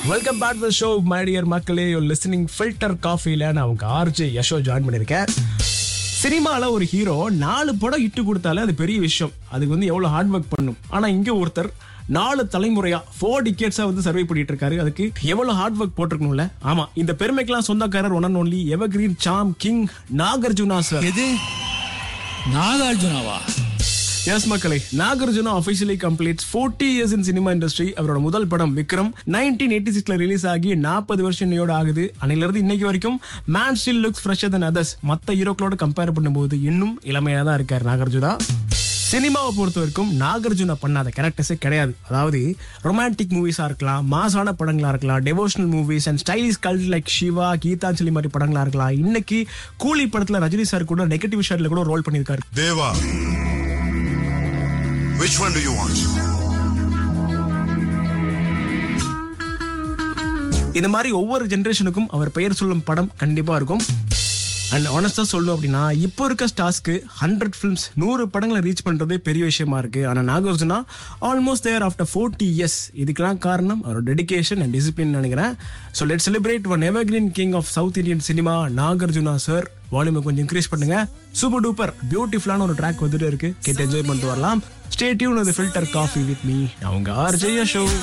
Welcome back to show my dear மக்களே you listening filter காஃபில நான் அவங்க ஆர்ஜே யஷோ ஜாயின் பண்ணியிருக்கேன் சினிமால ஒரு ஹீரோ நாலு படம் இட்டு கொடுத்தாலே அது பெரிய விஷயம் அதுக்கு வந்து எவ்வளவு ஹார்ட் ஒர்க் பண்ணும் ஆனா இங்க ஒருத்தர் நாலு தலைமுறையா ஃபோர் டிக்கெட்ஸா வந்து சர்வே பண்ணிட்டு இருக்காரு அதுக்கு எவ்வளவு ஹார்ட் ஒர்க் போட்டிருக்கணும்ல ஆமா இந்த பெருமைக்கெல்லாம் சொந்தக்காரர் one and only evergreen some king Nagarjuna sir எது நாகார்ஜுனாவா எஸ் மக்களே Nagarjuna officially completes 40 years in cinema industry அவரோட முதல் படம் விக்ரம் நைன்டீன் எயிட்டி சிக்ஸ்ல ரிலீஸ் ஆகி நாற்பது வருஷம் இன்னையோட ஆகுது அன்னையில இருந்து இன்னைக்கு வரைக்கும் man still looks fresher than others மத்த ஹீரோக்களோட கம்பேர் பண்ணும்போது இன்னும் இளமையா தான் இருக்காரு நாகார்ஜுனா சினிமாவை பொறுத்த வரைக்கும் நாகார்ஜுனா பண்ணாத கேரக்டர்ஸே கிடையாது அதாவது ரொமான்டிக் மூவிஸா இருக்கலாம் மாசான படங்களா இருக்கலாம் devotional movies and stylish cult like Siva Geethanjali மாதிரி படங்களா இருக்கலாம் இன்னைக்கு கூலி படத்துல ரஜினி சார் கூட நெகட்டிவ் ஷேட்ல கூட ரோல் பண்ணியிருக்காரு Deva. Which one do you want? இந்த மாதிரி ஒவ்வொரு ஜென்ரேஷனுக்கும் அவர் பெயர் சொல்லும் படம் கண்டிப்பா இருக்கும் அண்ட் ஆனஸ்டா சொல்லணும் அப்படின்னா இப்போ இருக்க ஸ்டார்ஸ்க்கு ஹண்ட்ரட் ஃபிலிம்ஸ் நூறு படங்களை ரீச் பண்றதே பெரிய விஷயமா இருக்கு ஆனா Nagarjuna almost there after forty years இதுக்கெல்லாம் காரணம் அவரோட டெடிகேஷன் அண்ட் டிசிப்ளின் நினைக்கிறேன் so let celebrate one evergreen king of south Indian cinema Nagarjuna sir வால்யூமை கொஞ்சம் இன்க்ரீஸ் பண்ணுங்க சூப்பர் டூப்பர் பியூட்டிஃபுல்லான ஒரு ட்ராக் வந்துட்டு இருக்கு கேட்டு என்ஜாய் பண்ணிட்டு வரலாம் ஸ்டே டியூன் அது ஃபில்டர் காஃபி வித் மீ நான் உங்க ஆர்ஜே ஷோ